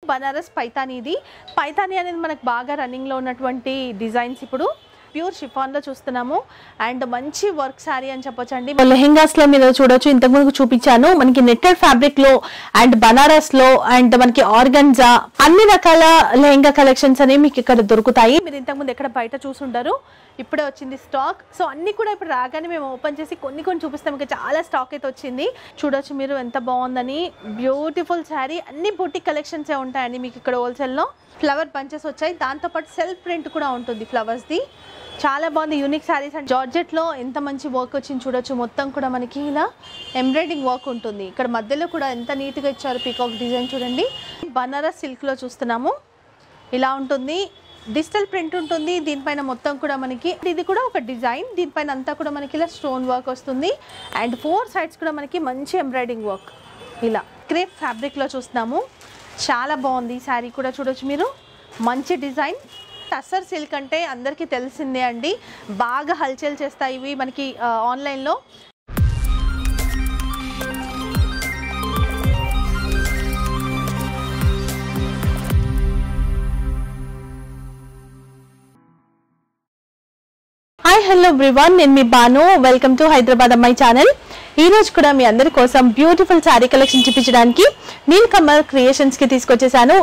బనారస్ పైతాని ఇది పైతాని అనేది మనకు బాగా రన్నింగ్లో ఉన్నటువంటి డిజైన్స్ ఇప్పుడు ప్యూర్ షిఫాన్లో చూస్తున్నాము అండ్ మంచి వర్క్ శారీ అని చెప్పొచ్చు అండి లెహెంగాస్ లో మీరు చూడొచ్చు ఇంతకు ముందు చూపించాను మనకి నెట్టెడ్ ఫ్యాబ్రిక్ లో అండ్ బనారస్ లో అండ్ మనకి ఆర్గన్జా అన్ని రకాల లెహెంగా కలెక్షన్స్ అనేవి మీకు ఇక్కడ దొరుకుతాయి మీరు ఇంతకు ముందు ఎక్కడ బయట చూసుంటారు ఇప్పుడే వచ్చింది స్టాక్ సో అన్ని కూడా ఇప్పుడు రాగానే మేము ఓపెన్ చేసి కొన్ని కొన్ని చూపిస్తాం ఇంకా చాలా స్టాక్ అయితే వచ్చింది చూడొచ్చు మీరు ఎంత బాగుందని బ్యూటిఫుల్ శారీ అన్ని బూటిక్ కలెక్షన్స్ ఉంటాయండి మీకు ఇక్కడ హోల్సేల్లో ఫ్లవర్ బంచెస్ వచ్చాయి దాంతోపాటు సెల్ఫ్ ప్రింట్ కూడా ఉంటుంది ఫ్లవర్స్ది చాలా బాగుంది యూనిక్ శారీస్ అండ్ జార్జెట్లో ఎంత మంచి వర్క్ వచ్చింది చూడొచ్చు మొత్తం కూడా మనకి ఇలా ఎంబ్రాయిడింగ్ వర్క్ ఉంటుంది ఇక్కడ మధ్యలో కూడా ఎంత నీట్గా ఇచ్చారు పీకాక్ డిజైన్ చూడండి బనారస్ సిల్క్లో చూస్తున్నాము ఇలా ఉంటుంది డిజిటల్ ప్రింట్ ఉంటుంది దీనిపైన మొత్తం కూడా మనకి ఇది కూడా ఒక డిజైన్ దీనిపైన అంతా కూడా మనకి ఇలా స్టోన్ వర్క్ వస్తుంది అండ్ ఫోర్ సైడ్స్ కూడా మనకి మంచి ఎంబ్రాయిడింగ్ వర్క్ ఇలా క్రేప్ ఫ్యాబ్రిక్లో చూస్తున్నాము చాలా బాగుంది ఈ శారీ కూడా చూడొచ్చు మీరు మంచి డిజైన్ టసర్ సిల్క్ అంటే అందరికీ తెలిసిందే అండి బాగా హల్చల్ చేస్తాయి ఇవి మనకి ఆ, ఆన్లైన్లో హాయ్ హలో ఎవ్రీవన్ నేను మీ బాను వెల్కమ్ టు హైదరాబాద్ అమ్మాయి ఛానల్ ఈ రోజు కూడా మీ అందరి కోసం బ్యూటిఫుల్ శారీ కలెక్షన్ చూపించడానికి నీల్ కమల్ క్రియేషన్స్ కి తీసుకొచ్చేసాను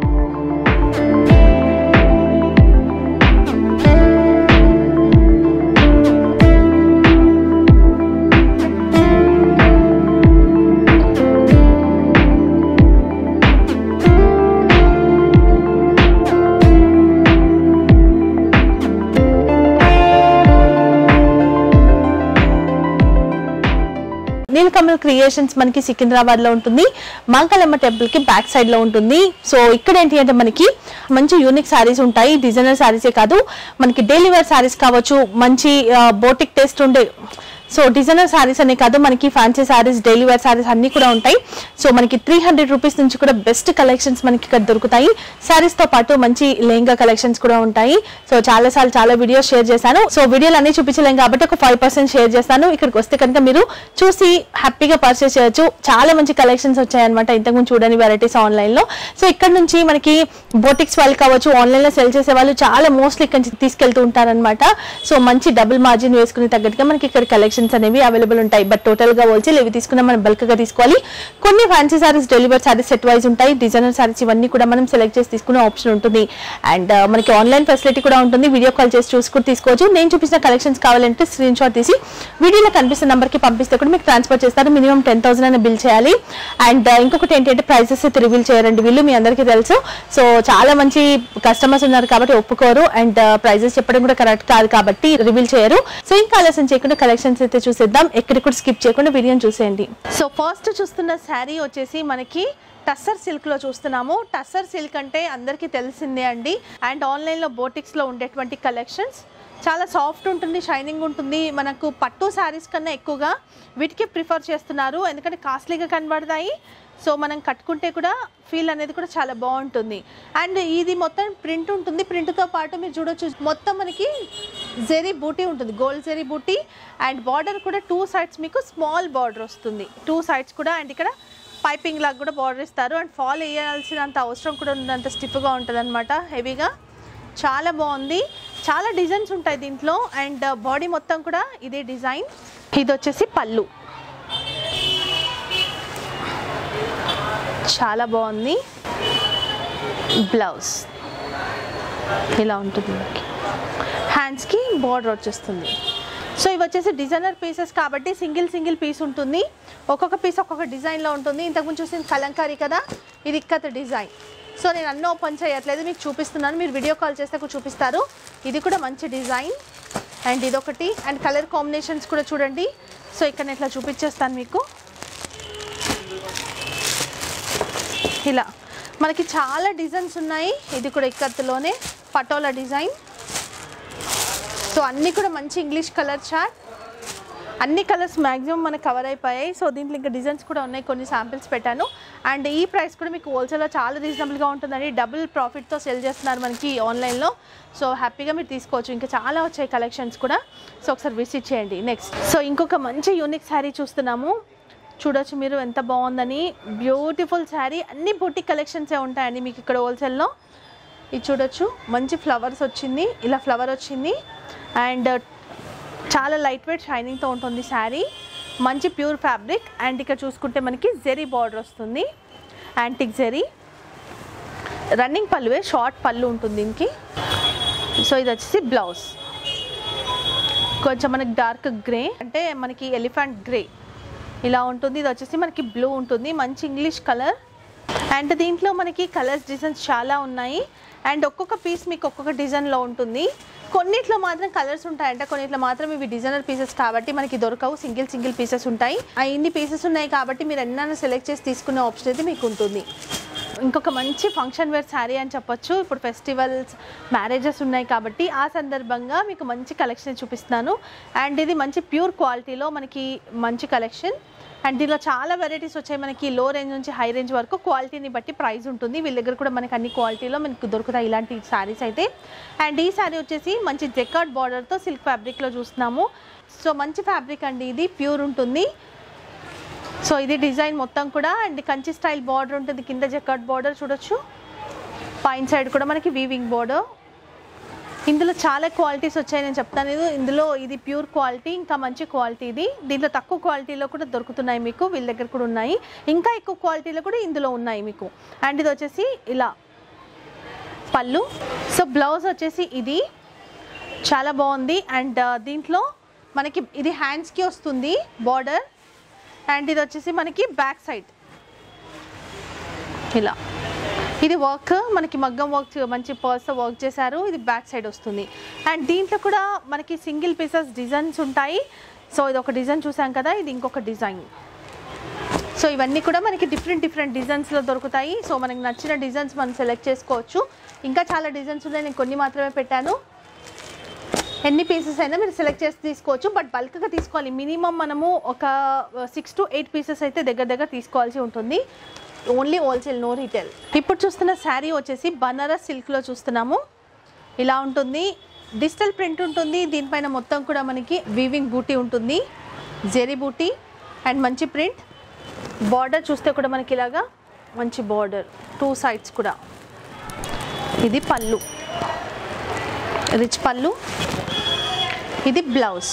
నీలకమల్ క్రియేషన్స్ మనకి సికింద్రాబాద్ లో ఉంటుంది మంగళమ్మ టెంపుల్ కి బ్యాక్ సైడ్ లో ఉంటుంది సో ఇక్కడ ఏంటి అంటే మనకి మంచి యూనిక్ శారీస్ ఉంటాయి డిజైనర్ శారీసే కాదు మనకి డైలీ వేర్ శారీస్ కావచ్చు మంచి బోటిక్ టేస్ట్ ఉండే సో డిజైనర్ శారీస్ అనే కాదు మనకి fancy saris daily wear saris అన్ని కూడా ఉంటాయి సో మనకి త్రీ హండ్రెడ్ రూపీస్ నుంచి కూడా బెస్ట్ కలెక్షన్స్ మనకి ఇక్కడ దొరుకుతాయి శారీస్ తో పాటు మంచి లెహంగా కలెక్షన్స్ కూడా ఉంటాయి సో చాలా సార్లు చాలా వీడియోస్ షేర్ చేశాను సో వీడియోలు అన్ని చూపించలేం కాబట్టి ఒక ఫైవ్ పర్సెంట్ షేర్ చేస్తాను ఇక్కడికి వస్తే కనుక మీరు చూసి హ్యాపీగా పర్చేస్ చేయొచ్చు చాలా మంచి కలెక్షన్స్ వచ్చాయన్నమాట ఇంతకుముందు చూడని వెరైటీస్ ఆన్లైన్ లో సో ఇక్కడ నుంచి మనకి బోటిక్స్ వాళ్ళు కావచ్చు ఆన్లైన్ లో సెల్ చేసే వాళ్ళు చాలా మోస్ట్లీ ఇక్కడ నుంచి తీసుకెళ్తూ ఉంటారన్నమాట సో మంచి డబుల్ మార్జిన్ వేసుకునే తగ్గట్టుగా మనకి ఇక్కడ కలెక్షన్స్ అనేవి అవైలబుల్ ఉంటాయి బట్ టోటల్ గా హోల్సేల్ ఇవి తీసుకున్నా మనం బల్క్ గా తీసుకోవాలి కొన్ని fancy saris delivery saris set wise ఉంటాయి డిజైనర్ సారీస్ ఇవన్నీ కూడా మనం సెలెక్ట్ చేసి తీసుకునే ఆప్షన్ ఉంటుంది అండ్ మనకి ఆన్లైన్ ఫెసిలిటీ కూడా ఉంటుంది వీడియో కాల్ చేసి చూసుకుని తీసుకోవచ్చు నేను చూపించిన కలెక్షన్స్ కావాలంటే స్క్రీన్ షాట్ తీసి వీడియోలో కనిపిస్తున్న నెంబర్ కి పంపిస్తే కూడా మీకు ట్రాన్స్ఫర్ చేస్తారు మినిమం టెన్ థౌసండ్ అయినా బిల్ చేయాలి అండ్ ఇంకొకటి ఏంటంటే ప్రైసెస్ అయితే రివీల్ చేయరండి వీళ్ళు మీ అందరికీ తెలుసు సో చాలా మంచి కస్టమర్స్ ఉన్నారు కాబట్టి ఒప్పుకోరు అండ్ ప్రైజెస్ చెప్పడం కూడా కరెక్ట్ కాదు కాబట్టి రివీల్ చేయరు సో ఇంకా ఆలస్యం చేయకుండా కలెక్షన్స్ అయితే చూసేద్దాం ఎక్కడికి కూడా స్కిప్ చేయకుండా వీడియోని చూసేయండి సో ఫస్ట్ చూస్తున్న శారీ వచ్చేసి మనకి టస్సర్ సిల్క్ లో చూస్తున్నాము టస్సర్ సిల్క్ అంటే అందరికీ తెలిసిందే అండి అండ్ ఆన్లైన్ లో బోటిక్స్ లో ఉండేటువంటి కలెక్షన్స్ చాలా సాఫ్ట్ ఉంటుంది షైనింగ్ ఉంటుంది మనకు పట్టు శారీస్ కన్నా ఎక్కువగా వీటికి ప్రిఫర్ చేస్తున్నారు ఎందుకంటే కాస్ట్లీగా కనబడతాయి సో మనం కట్టుకుంటే కూడా ఫీల్ అనేది కూడా చాలా బాగుంటుంది అండ్ ఇది మొత్తం ప్రింట్ ఉంటుంది ప్రింట్తో పాటు మీరు చూడొచ్చు మొత్తం మనకి జెరీ బూటీ ఉంటుంది gold zari booti and border కూడా టూ సైడ్స్ మీకు స్మాల్ బార్డర్ వస్తుంది టూ సైడ్స్ కూడా అండ్ ఇక్కడ పైపింగ్ లాగా కూడా బార్డర్ ఇస్తారు అండ్ ఫాల్ వేయాల్సినంత అవసరం కూడా ఉన్నంత స్టిఫ్గా ఉంటుంది అనమాట హెవీగా చాలా బాగుంది చాలా డిజైన్స్ ఉంటాయి దీంట్లో అండ్ బాడీ మొత్తం కూడా ఇదే డిజైన్ ఇది వచ్చేసి పళ్ళు చాలా బాగుంది బ్లౌజ్ ఇలా ఉంటుంది మనకి హ్యాండ్స్కి బార్డర్ వచ్చేస్తుంది సో ఇవి వచ్చేసి డిజైనర్ పీసెస్ కాబట్టి సింగిల్ సింగిల్ పీస్ ఉంటుంది ఒక్కొక్క పీస్ ఒక్కొక్క డిజైన్లో ఉంటుంది ఇంతకుముందు చూసిన కలంకారీ కదా ఇది ఇక్కత డిజైన్ సో నేను అన్నీ ఓపెన్ చేయట్లేదు మీకు చూపిస్తున్నాను మీరు వీడియో కాల్ చేస్తే కూడా చూపిస్తారు ఇది కూడా మంచి డిజైన్ అండ్ ఇదొకటి అండ్ కలర్ కాంబినేషన్స్ కూడా చూడండి సో ఇక్కడ నేను ఇట్లా చూపించేస్తాను మీకు ఇలా మనకి చాలా డిజైన్స్ ఉన్నాయి ఇది కూడా ఇక్కత్తులోనే పటోలా డిజైన్ సో అన్నీ కూడా మంచి ఇంగ్లీష్ కలర్ చార్ట్ అన్ని కలర్స్ మ్యాక్సిమం మనకు కవర్ అయిపోయాయి సో దీంట్లో ఇంకా డిజైన్స్ కూడా ఉన్నాయి కొన్ని శాంపిల్స్ పెట్టాను అండ్ ఈ ప్రైస్ కూడా మీకు హోల్సేల్లో చాలా రీజనబుల్గా ఉంటుందండి డబుల్ ప్రాఫిట్తో సెల్ చేస్తున్నారు మనకి ఆన్లైన్లో సో హ్యాపీగా మీరు తీసుకోవచ్చు ఇంకా చాలా వచ్చాయి కలెక్షన్స్ కూడా సో ఒకసారి విజిట్ చేయండి నెక్స్ట్ సో ఇంకొక మంచి యూనిక్ శారీ చూస్తున్నాము చూడొచ్చు మీరు ఎంత బాగుందని బ్యూటిఫుల్ శారీ అన్ని బుటిక్ కలెక్షన్సే ఉంటాయండి మీకు ఇక్కడ హోల్సేల్లో ఇది చూడొచ్చు మంచి ఫ్లవర్స్ వచ్చింది ఇలా ఫ్లవర్ వచ్చింది అండ్ చాలా లైట్ వెయిట్ షైనింగ్తో ఉంటుంది శారీ మంచి ప్యూర్ ఫ్యాబ్రిక్ అండ్ ఇక్కడ చూసుకుంటే మనకి జెరీ బార్డర్ వస్తుంది యాంటిక్ జెరీ రన్నింగ్ పళ్ళువే షార్ట్ పళ్ళు ఉంటుంది దీనికి సో ఇది వచ్చేసి బ్లౌజ్ కొంచెం మనకి డార్క్ గ్రే అంటే మనకి ఎలిఫెంట్ గ్రే ఇలా ఉంటుంది ఇది వచ్చేసి మనకి బ్లూ ఉంటుంది మంచి ఇంగ్లీష్ కలర్ అండ్ దీంట్లో మనకి కలర్స్ డిజైన్స్ చాలా ఉన్నాయి అండ్ ఒక్కొక్క పీస్ మీకు ఒక్కొక్క డిజైన్లో ఉంటుంది కొన్నిట్లో మాత్రం కలర్స్ ఉంటాయంట కొన్నిట్లో మాత్రం ఇవి డిజైనర్ పీసెస్ కాబట్టి మనకి దొరకవు సింగిల్ సింగిల్ పీసెస్ ఉంటాయి ఆ ఇన్ని పీసెస్ ఉన్నాయి కాబట్టి మీరు ఎన్నైనా సెలెక్ట్ చేసి తీసుకునే ఆప్షన్ అయితే మీకు ఉంటుంది ఇంకొక మంచి ఫంక్షన్ వేర్ శారీ అని చెప్పొచ్చు ఇప్పుడు ఫెస్టివల్స్ మ్యారేజెస్ ఉన్నాయి కాబట్టి ఆ సందర్భంగా మీకు మంచి కలెక్షన్ చూపిస్తున్నాను అండ్ ఇది మంచి ప్యూర్ క్వాలిటీలో మనకి మంచి కలెక్షన్ అండ్ దీనిలో చాలా వెరైటీస్ వచ్చాయి మనకి లో రేంజ్ నుంచి హై రేంజ్ వరకు క్వాలిటీని బట్టి ప్రైస్ ఉంటుంది వీళ్ళ దగ్గర కూడా మనకి అన్ని క్వాలిటీలో మనకు దొరుకుతాయి ఇలాంటి శారీస్ అయితే అండ్ ఈ శారీ వచ్చేసి మంచి జెకార్డ్ బార్డర్తో సిల్క్ ఫ్యాబ్రిక్లో చూస్తున్నాము సో మంచి ఫ్యాబ్రిక్ అండి ఇది ప్యూర్ ఉంటుంది సో ఇది డిజైన్ మొత్తం కూడా అండ్ కంచి స్టైల్ బార్డర్ ఉంటుంది కింద జకాట్ బార్డర్ చూడొచ్చు పైన సైడ్ కూడా మనకి వీవింగ్ బార్డర్ ఇందులో చాలా క్వాలిటీస్ వచ్చాయి నేను చెప్తాను ఇది ఇందులో ఇది ప్యూర్ క్వాలిటీ ఇంకా మంచి క్వాలిటీ ఇది దీంట్లో తక్కువ క్వాలిటీలో కూడా దొరుకుతున్నాయి మీకు వీళ్ళ దగ్గర కూడా ఉన్నాయి ఇంకా ఎక్కువ క్వాలిటీలో కూడా ఇందులో ఉన్నాయి మీకు అండ్ ఇది వచ్చేసి ఇలా పళ్ళు సో బ్లౌజ్ వచ్చేసి ఇది చాలా బాగుంది అండ్ దీంట్లో మనకి ఇది హ్యాండ్స్కి వస్తుంది బార్డర్ అండ్ ఇది వచ్చేసి మనకి బ్యాక్ సైడ్ ఇలా ఇది వర్క్ మనకి మగ్గం వర్క్ మంచి పర్స్ వర్క్ చేశారు ఇది బ్యాక్ సైడ్ వస్తుంది అండ్ దీంట్లో కూడా మనకి సింగిల్ పీసెస్ డిజైన్స్ ఉంటాయి సో ఇది ఒక డిజైన్ చూసాం కదా ఇది ఇంకొక డిజైన్ సో ఇవన్నీ కూడా మనకి డిఫరెంట్ డిఫరెంట్ డిజైన్స్లో దొరుకుతాయి సో మనకి నచ్చిన డిజైన్స్ మనం సెలెక్ట్ చేసుకోవచ్చు ఇంకా చాలా డిజైన్స్ ఉన్నాయి నేను కొన్ని మాత్రమే పెట్టాను ఎన్ని పీసెస్ అయినా మీరు సెలెక్ట్ చేసి తీసుకోవచ్చు బట్ బల్క్గా తీసుకోవాలి మినిమం మనము ఒక సిక్స్ టు ఎయిట్ పీసెస్ అయితే దగ్గర దగ్గర తీసుకోవాల్సి ఉంటుంది ఓన్లీ హోల్సేల్ నో రీటైల్ ఇప్పుడు చూస్తున్న శారీ వచ్చేసి బనారస్ సిల్క్లో చూస్తున్నాము ఇలా ఉంటుంది డిజిటల్ ప్రింట్ ఉంటుంది దీనిపైన మొత్తం కూడా మనకి వీవింగ్ బూటీ ఉంటుంది జెరీ బూటీ అండ్ మంచి ప్రింట్ బార్డర్ చూస్తే కూడా మనకి ఇలాగా మంచి బార్డర్ టూ సైడ్స్ కూడా ఇది పళ్ళు రిచ్ పళ్ళు ఇది బ్లౌజ్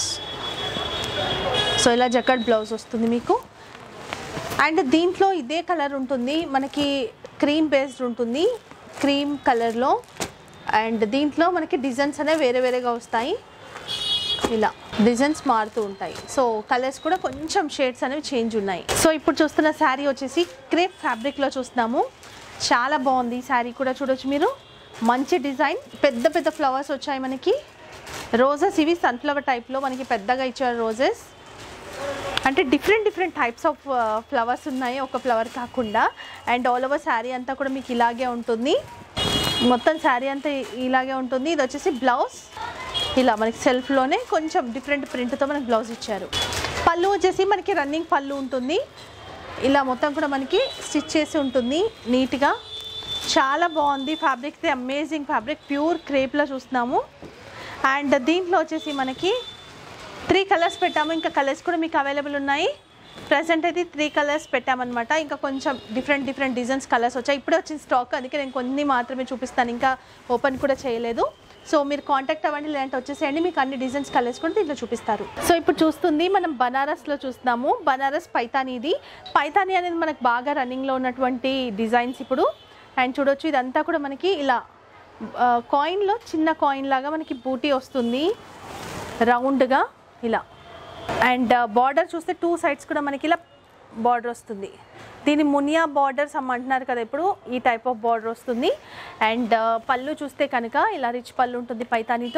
సో ఇలా జకట్ బ్లౌజ్ వస్తుంది మీకు అండ్ దీంట్లో ఇదే కలర్ ఉంటుంది మనకి క్రీమ్ బేస్డ్ ఉంటుంది క్రీమ్ కలర్లో అండ్ దీంట్లో మనకి డిజైన్స్ అనేవి వేరే వేరేగా వస్తాయి ఇలా డిజైన్స్ మారుతూ ఉంటాయి సో కలర్స్ కూడా కొంచెం షేడ్స్ అనేవి చేంజ్ ఉన్నాయి సో ఇప్పుడు చూస్తున్న శారీ వచ్చేసి క్రేప్ ఫ్యాబ్రిక్లో చూస్తున్నాము చాలా బాగుంది ఈ శారీ కూడా చూడొచ్చు మీరు మంచి డిజైన్ పెద్ద పెద్ద ఫ్లవర్స్ వచ్చాయి మనకి రోజెస్ ఇవి సన్ఫ్లవర్ టైప్లో మనకి పెద్దగా ఇచ్చారు రోజెస్ అంటే different different types of flowers ఉన్నాయి ఒక ఫ్లవర్ కాకుండా అండ్ ఆల్ ఓవర్ శారీ అంతా కూడా మీకు ఇలాగే ఉంటుంది మొత్తం శారీ అంతా ఇ- ఇలాగే ఉంటుంది ఇది వచ్చేసి బ్లౌజ్ ఇలా మనకి సెల్ఫ్లోనే కొంచెం డిఫరెంట్ ప్రింట్తో మనకి బ్లౌజ్ ఇచ్చారు పళ్ళు వచ్చేసి మనకి రన్నింగ్ పళ్ళు ఉంటుంది ఇలా మొత్తం కూడా మనకి స్టిచ్ చేసి ఉంటుంది నీట్గా చాలా బాగుంది ఫ్యాబ్రిక్ అమేజింగ్ ఫ్యాబ్రిక్ ప్యూర్ క్రేప్లో చూస్తున్నాము అండ్ దీంట్లో వచ్చేసి మనకి త్రీ కలర్స్ పెట్టాము ఇంకా కలర్స్ కూడా మీకు అవైలబుల్ ఉన్నాయి ప్రజెంట్ అయితే త్రీ కలర్స్ పెట్టామన్నమాట ఇంకా కొంచెం డిఫరెంట్ డిఫరెంట్ డిజైన్స్ కలర్స్ వచ్చాయి ఇప్పుడే వచ్చిన స్టాక్ అందుకే నేను కొన్ని మాత్రమే చూపిస్తాను ఇంకా ఓపెన్ కూడా చేయలేదు సో మీరు కాంటాక్ట్ అవ్వండి లేదంటే వచ్చేసేయండి మీకు అన్ని డిజైన్స్ కలర్స్ కూడా దీంట్లో చూపిస్తారు సో ఇప్పుడు చూస్తుంది మనం బనారస్లో చూస్తున్నాము బనారస్ పైతానీ ఇది పైతానీ అనేది మనకు బాగా రన్నింగ్లో ఉన్నటువంటి డిజైన్స్ ఇప్పుడు అండ్ చూడొచ్చు ఇదంతా కూడా మనకి ఇలా కాయిన్లో చిన్న కాయిన్ లాగా మనకి బూటీ వస్తుంది రౌండ్గా ఇలా అండ్ బార్డర్ చూస్తే టూ సైడ్స్ కూడా మనకి ఇలా బార్డర్ వస్తుంది దీని మునియా బార్డర్స్ అమ్మంటున్నారు కదా ఇప్పుడు ఈ టైప్ ఆఫ్ బార్డర్ వస్తుంది అండ్ పళ్ళు చూస్తే కనుక ఇలా రిచ్ పళ్ళు ఉంటుంది పైతానీతో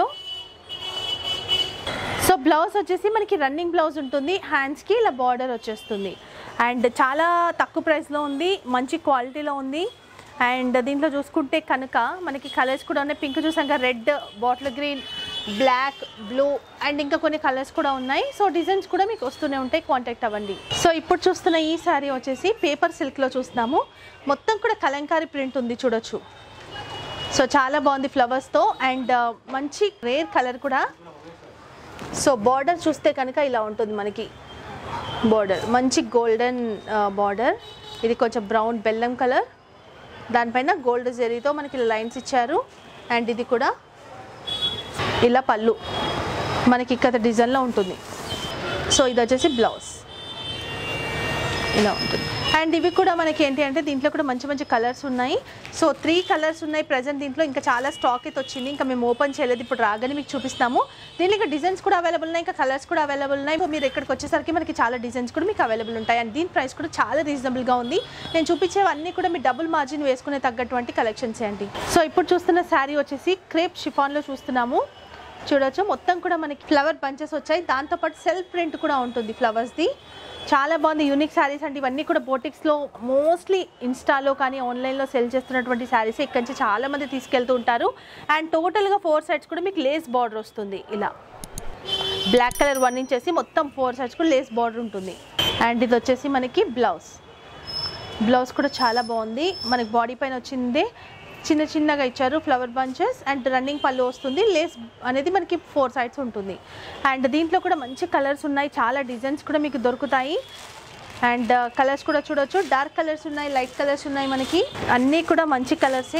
సో బ్లౌజ్ వచ్చేసి మనకి రన్నింగ్ బ్లౌజ్ ఉంటుంది హ్యాండ్స్కి ఇలా బార్డర్ వచ్చేస్తుంది అండ్ చాలా తక్కువ ప్రైస్లో ఉంది మంచి క్వాలిటీలో ఉంది అండ్ దీంట్లో చూసుకుంటే కనుక మనకి కలర్స్ కూడా ఉన్నాయి పింక్ చూసాక red bottle green black blue and ఇంకా కొన్ని కలర్స్ కూడా ఉన్నాయి సో డిజైన్స్ కూడా మీకు వస్తూనే ఉంటాయి కాంటాక్ట్ అవ్వండి సో ఇప్పుడు చూస్తున్న ఈ శారీ వచ్చేసి పేపర్ సిల్క్లో చూస్తున్నాము మొత్తం కూడా కలంకారీ ప్రింట్ ఉంది చూడొచ్చు సో చాలా బాగుంది ఫ్లవర్స్తో అండ్ మంచి రేర్ కలర్ కూడా సో బార్డర్ చూస్తే కనుక ఇలా ఉంటుంది మనకి బార్డర్ మంచి గోల్డెన్ బార్డర్ ఇది కొంచెం బ్రౌన్ బెల్లం కలర్ దానిపైన గోల్డ్ జెరీతో మనకి లైన్స్ ఇచ్చారు అండ్ ఇది కూడా ఇలా పళ్ళు మనకి ఇక్కడ డిజైన్లో ఉంటుంది సో ఇది వచ్చేసి బ్లౌజ్ ఇలా ఉంటుంది అండ్ ఇవి కూడా మనకి ఏంటి అంటే దీంట్లో కూడా మంచి మంచి కలర్స్ ఉన్నాయి సో త్రీ కలర్స్ ఉన్నాయి ప్రజెంట్ దీంట్లో ఇంకా చాలా స్టాక్ అయితే వచ్చింది ఇంకా మేము ఓపెన్ చేయలేదు ఇప్పుడు రాగానే మీకు చూపిస్తాము దీంట్లో ఇంకా డిజైన్స్ కూడా అవైలబుల్ ఉన్నాయి ఇంకా కలర్స్ కూడా అవైలబుల్ ఉన్నాయి సో మీరు ఇక్కడికి వచ్చేసరికి మనకి చాలా డిజైన్స్ కూడా మీకు అవైలబుల్ ఉంటాయి అండ్ దీని ప్రైస్ కూడా చాలా రీజనబుల్గా ఉంది నేను చూపించేవన్నీ కూడా మీ డబుల్ మార్జిన్ వేసుకునే తగ్గటువంటి కలెక్షన్స్ అండి సో ఇప్పుడు చూస్తున్న శారీ వచ్చేసి క్రేప్ షిఫాన్లో చూస్తున్నాము చూడొచ్చు మొత్తం కూడా మనకి ఫ్లవర్ బంచెస్ వచ్చాయి దాంతోపాటు సెల్ఫ్ ప్రింట్ కూడా ఉంటుంది ఫ్లవర్స్ది చాలా బాగుంది యూనిక్ శారీస్ అంటే ఇవన్నీ కూడా బోటిక్స్లో మోస్ట్లీ ఇన్స్టాలో కానీ ఆన్లైన్లో సెల్ చేస్తున్నటువంటి శారీస్ ఇక్కడి నుంచి చాలా మంది తీసుకెళ్తూ ఉంటారు అండ్ టోటల్గా ఫోర్ సైడ్స్ కూడా మీకు లేస్ బార్డర్ వస్తుంది ఇలా బ్లాక్ కలర్ వన్ ఇంచ్ వేసి మొత్తం ఫోర్ సైడ్స్ కూడా లేస్ బార్డర్ ఉంటుంది అండ్ ఇది వచ్చేసి మనకి బ్లౌజ్ బ్లౌజ్ కూడా చాలా బాగుంది మనకి బాడీ పైన వచ్చింది చిన్న చిన్నగా ఇచ్చారు ఫ్లవర్ బంచెస్ అండ్ రన్నింగ్ పళ్ళు వస్తుంది లేస్ అనేది మనకి ఫోర్ సైడ్స్ ఉంటుంది అండ్ దీంట్లో కూడా మంచి కలర్స్ ఉన్నాయి చాలా డిజైన్స్ కూడా మీకు దొరుకుతాయి అండ్ కలర్స్ కూడా చూడొచ్చు డార్క్ కలర్స్ ఉన్నాయి లైట్ కలర్స్ ఉన్నాయి మనకి అన్నీ కూడా మంచి కలర్సే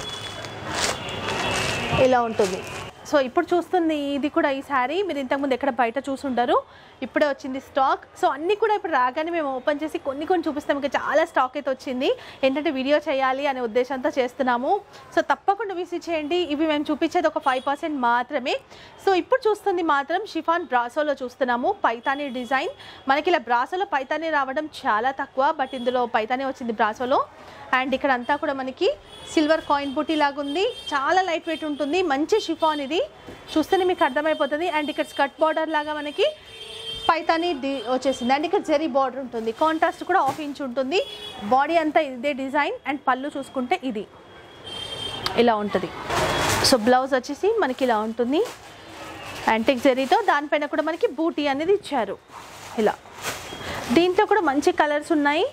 ఇలా ఉంటుంది సో ఇప్పుడు చూస్తుంది ఇది కూడా ఈ శారీ మీరు ఇంతకుముందు ఎక్కడ బయట చూసుంటారు ఇప్పుడే వచ్చింది స్టాక్ సో అన్నీ కూడా ఇప్పుడు రాగానే మేము ఓపెన్ చేసి కొన్ని కొన్ని చూపిస్తాం ఇంకా చాలా స్టాక్ అయితే వచ్చింది ఏంటంటే వీడియో చేయాలి అనే ఉద్దేశంతో చేస్తున్నాము సో తప్పకుండా విజిట్ చేయండి ఇవి మేము చూపించేది ఒక ఫైవ్ పర్సెంట్ మాత్రమే సో ఇప్పుడు చూస్తుంది మాత్రం షిఫాన్ బ్రాసోలో చూస్తున్నాము పైతానీ డిజైన్ మనకి ఇలా బ్రాసోలో పైతానీ రావడం చాలా తక్కువ బట్ ఇందులో పైతానీ వచ్చింది బ్రాసోలో అండ్ ఇక్కడ అంతా కూడా మనకి సిల్వర్ కాయిన్ బుట్టి లాగా ఉంది చాలా లైట్ వెయిట్ ఉంటుంది మంచి షిఫాన్ ఇది చూస్తేనే మీకు అర్థమైపోతుంది అండ్ ఇక్కడ స్కర్ట్ బార్డర్ లాగా మనకి పైతాని డి వచ్చేసింది అండ్ ఇక్కడ జెరీ బార్డర్ ఉంటుంది కాంట్రాస్ట్ కూడా హాఫ్ ఇంచ్ ఉంటుంది బాడీ అంతా ఇదే డిజైన్ అండ్ పళ్ళు చూసుకుంటే ఇది ఇలా ఉంటుంది సో బ్లౌజ్ వచ్చేసి మనకి ఇలా ఉంటుంది యాంటిక్ జెరీతో దానిపైన కూడా మనకి బూటీ అనేది ఇచ్చారు ఇలా దీంట్లో కూడా మంచి కలర్స్ ఉన్నాయి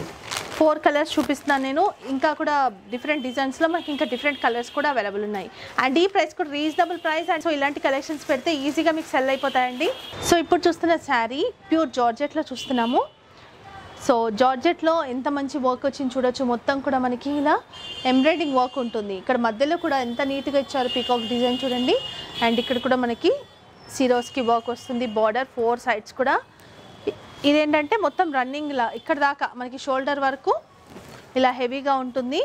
ఫోర్ కలర్స్ చూపిస్తున్నాను నేను ఇంకా కూడా డిఫరెంట్ డిజైన్స్లో మనకి ఇంకా డిఫరెంట్ కలర్స్ కూడా అవైలబుల్ ఉన్నాయి అండ్ ఈ ప్రైస్ కూడా రీజనబుల్ ప్రైస్ అండ్ సో ఇలాంటి కలెక్షన్స్ పెడితే ఈజీగా మీకు సెల్ అయిపోతాయండి సో ఇప్పుడు చూస్తున్న శారీ ప్యూర్ జార్జెట్లో చూస్తున్నాము సో జార్జెట్లో ఎంత మంచి వర్క్ వచ్చింది చూడొచ్చు మొత్తం కూడా మనకి ఇలా ఎంబ్రాయిడింగ్ వర్క్ ఉంటుంది ఇక్కడ మధ్యలో కూడా ఎంత నీట్గా ఇచ్చారు పీకాక్ డిజైన్ చూడండి అండ్ ఇక్కడ కూడా మనకి సిరోస్కి వర్క్ వస్తుంది బార్డర్ ఫోర్ సైడ్స్ కూడా ఇ- ఇదేంటంటే మొత్తం రన్నింగ్ ఇలా ఇక్కడ దాకా మనకి షోల్డర్ వరకు ఇలా హెవీగా ఉంటుంది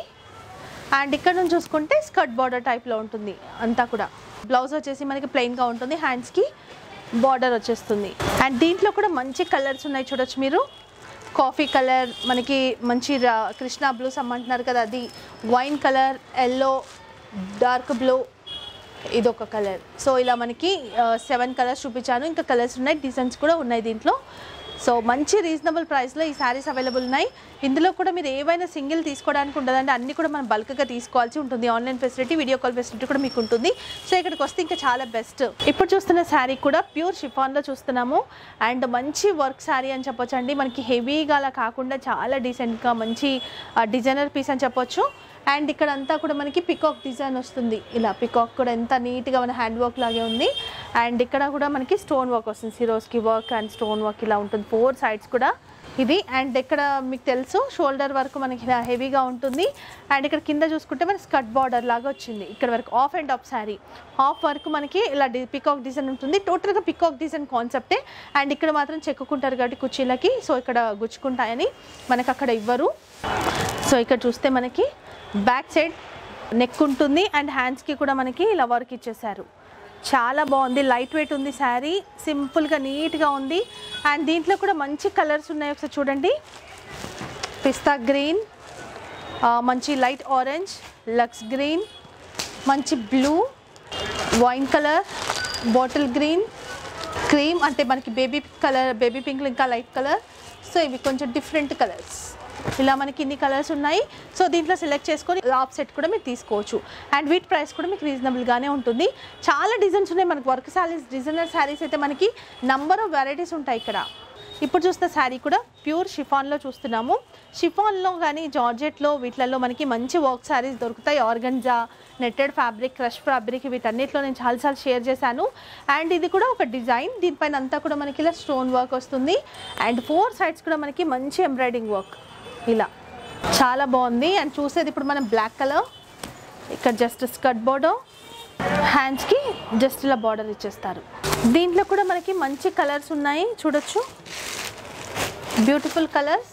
అండ్ ఇక్కడ నుంచి చూసుకుంటే స్కర్ట్ బార్డర్ టైప్లో ఉంటుంది అంతా కూడా బ్లౌజ్ వచ్చేసి మనకి ప్లెయిన్గా ఉంటుంది హ్యాండ్స్కి బార్డర్ వచ్చేస్తుంది అండ్ దీంట్లో కూడా మంచి కలర్స్ ఉన్నాయి చూడొచ్చు మీరు కాఫీ కలర్ మనకి మంచి రా- కృష్ణ బ్లూ సమ్మంటున్నారు కదా అది wine colour yellow dark blue ఇదొక కలర్ సో ఇలా మనకి సెవెన్ కలర్స్ చూపించాను ఇంకా కలర్స్ ఉన్నాయి డిజైన్స్ కూడా ఉన్నాయి దీంట్లో సో మంచి రీజనబుల్ ప్రైస్లో ఈ శారీస్ అవైలబుల్ ఉన్నాయి ఇందులో కూడా మీరు ఏవైనా సింగిల్ తీసుకోవడానికి ఉండదంటే అన్ని కూడా మనం బల్క్గా తీసుకోవాల్సి ఉంటుంది online facility video call facility కూడా మీకు ఉంటుంది సో ఇక్కడికి వస్తే ఇంకా చాలా బెస్ట్ ఇప్పుడు చూస్తున్న శారీ కూడా ప్యూర్ షిఫాన్లో చూస్తున్నాము అండ్ మంచి వర్క్ శారీ అని చెప్పొచ్చు అండి మనకి హెవీగా అలా కాకుండా చాలా డీసెంట్గా మంచి డిజైనర్ పీస్ అని చెప్పొచ్చు అండ్ ఇక్కడ అంతా కూడా మనకి పికాక్ డిజైన్ వస్తుంది ఇలా పికాక్ కూడా ఎంత నీట్గా మన హ్యాండ్ వర్క్ లాగే ఉంది అండ్ ఇక్కడ కూడా మనకి స్టోన్ వర్క్ వస్తుంది Swarovski work and stone work ఇలా ఉంటుంది ఫోర్ సైడ్స్ కూడా ఇది అండ్ ఇక్కడ మీకు తెలుసు షోల్డర్ వరకు మనకి ఇలా హెవీగా ఉంటుంది అండ్ ఇక్కడ కింద చూసుకుంటే మనకి స్కర్ట్ బార్డర్ లాగా వచ్చింది ఇక్కడ వరకు half and half sari half వరకు మనకి ఇలా డి పికాక్ డిజైన్ ఉంటుంది టోటల్గా పికాక్ డిజైన్ కాన్సెప్టే అండ్ ఇక్కడ మాత్రం చెక్కుకుంటారు కాబట్టి కుర్చీలకి సో ఇక్కడ గుచ్చుకుంటాయని మనకు అక్కడ ఇవ్వరు సో ఇక్కడ చూస్తే మనకి బ్యాక్ సైడ్ నెక్ ఉంటుంది అండ్ హ్యాండ్స్కి కూడా మనకి ఇలా వర్క్ ఇచ్చేసారు చాలా బాగుంది లైట్ వెయిట్ ఉంది శారీ సింపుల్గా నీట్గా ఉంది అండ్ దీంట్లో కూడా మంచి కలర్స్ ఉన్నాయి ఒకసారి చూడండి పిస్తా గ్రీన్ మంచి లైట్ ఆరెంజ్ లక్స్ గ్రీన్ మంచి blue wine colour bottle green cream అంటే మనకి బేబీ కలర్ బేబీ పింక్ ఇంకా లైట్ కలర్ సో ఇవి కొంచెం డిఫరెంట్ కలర్స్ ఇలా మనకి ఇన్ని కలర్స్ ఉన్నాయి సో దీంట్లో సెలెక్ట్ చేసుకొని ఆఫ్ సెట్ కూడా మీరు తీసుకోవచ్చు అండ్ వీటి ప్రైస్ కూడా మీకు రీజనబుల్గానే ఉంటుంది చాలా డిజైన్స్ ఉన్నాయి మనకి వర్క్ శారీస్ డిజైనర్ శారీస్ అయితే మనకి నంబర్ ఆఫ్ వెరైటీస్ ఉంటాయి ఇక్కడ ఇప్పుడు చూస్తున్న శారీ కూడా ప్యూర్ షిఫాన్లో చూస్తున్నాము షిఫాన్లో కానీ జార్జెట్లో వీటిలలో మనకి మంచి వర్క్ శారీస్ దొరుకుతాయి organza netted fabric crush fabric వీటన్నిటిలో నేను చాలాసార్లు షేర్ చేశాను అండ్ ఇది కూడా ఒక డిజైన్ దీనిపైన అంతా కూడా మనకి ఇలా స్టోన్ వర్క్ వస్తుంది అండ్ ఫోర్ సైడ్స్ కూడా మనకి మంచి ఎంబ్రాయిడింగ్ వర్క్ ఇలా చాలా బాగుంది అండ్ చూసేది ఇప్పుడు మనం బ్లాక్ కలర్ ఇక్కడ జస్ట్ స్కర్ట్ బోర్డర్ హ్యాండ్స్కి జస్ట్ ఇలా బార్డర్ ఇచ్చేస్తారు దీంట్లో కూడా మనకి మంచి కలర్స్ ఉన్నాయి చూడొచ్చు బ్యూటిఫుల్ కలర్స్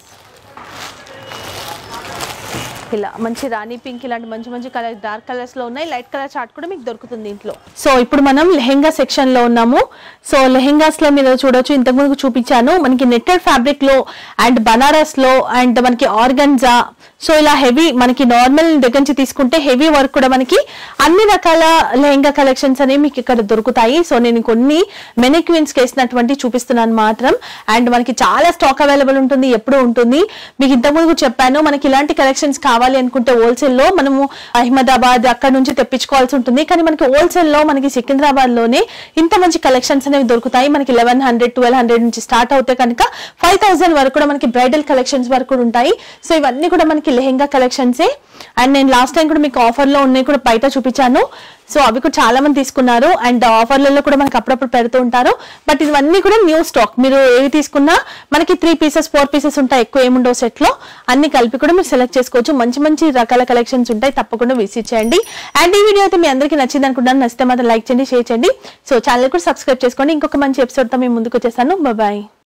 ఇలా మంచి రాణి పింక్ ఇలాంటి మంచి మంచి కలర్ డార్క్ కలర్స్ లో ఉన్నాయి లైట్ కలర్ చార్ట్ కూడా మీకు దొరుకుతుంది ఇంట్లో సో ఇప్పుడు మనం లెహెంగా సెక్షన్ లో ఉన్నాము సో లెహెంగాస్ లో మీరు చూడొచ్చు ఇంతకు ముందు చూపించాను మనకి నెట్టెడ్ ఫ్యాబ్రిక్ లో అండ్ బనారస్ లో అండ్ మనకి ఆర్గన్జా సో ఇలా హెవీ మనకి నార్మల్ దగ్గర నుంచి తీసుకుంటే హెవీ వర్క్ కూడా మనకి అన్ని రకాల లెహెంగా కలెక్షన్స్ అనేవి మీకు ఇక్కడ దొరుకుతాయి సో నేను కొన్ని మెనిక్విన్స్ వేసినటువంటి చూపిస్తున్నాను మాత్రం అండ్ మనకి చాలా స్టాక్ అవైలబుల్ ఉంటుంది ఎప్పుడు ఉంటుంది మీకు ఇంతకుముందు కూడా చెప్పాను మనకి ఇలాంటి కలెక్షన్స్ కావాలి అనుకుంటే హోల్సేల్ లో మనము అహ్మదాబాద్ అక్కడ నుంచి తెప్పించుకోవాల్సి ఉంటుంది కానీ మనకి హోల్సేల్ లో మనకి సికింద్రాబాద్ లోనే ఇంత మంచి కలెక్షన్స్ అనేవి దొరుకుతాయి మనకి లెవెన్ హండ్రెడ్ ట్వెల్వ్ హండ్రెడ్ నుంచి స్టార్ట్ అవుతే కనుక ఫైవ్ థౌసండ్ వరకు కూడా మనకి బ్రైడల్ కలెక్షన్స్ వరకు కూడా ఉంటాయి సో ఇవన్నీ కూడా మనకి లెహెంగా కలెక్షన్సే అండ్ నేను లాస్ట్ టైం కూడా మీకు ఆఫర్ లో ఉన్నాయి కూడా బయట చూపించాను సో అవి కూడా చాలా మంది తీసుకున్నారు అండ్ ఆఫర్లలో కూడా మనకి అప్పుడప్పుడు పెడుతూ ఉంటారు బట్ ఇవన్నీ కూడా న్యూ స్టాక్ మీరు ఏవి తీసుకున్నా మనకి త్రీ పీసెస్ ఫోర్ పీసెస్ ఉంటాయి ఎక్కువ ఏముండవు సెట్ లో అన్ని కలిపి కూడా మీరు సెలెక్ట్ చేసుకోవచ్చు మంచి మంచి రకాల కలెక్షన్స్ ఉంటాయి తప్పకుండా విజిట్ చేయండి అండ్ ఈ వీడియో అయితే మీ అందరికీ నచ్చింది అనుకుంటాను నచ్చితే మాత్రం లైక్ చేయండి షేర్ చేయండి సో ఛానల్ కూడా సబ్స్క్రైబ్ చేసుకోండి ఇంకొక మంచి ఎపిసోడ్ తో మేము ముందుకు వచ్చేసాను బాయ్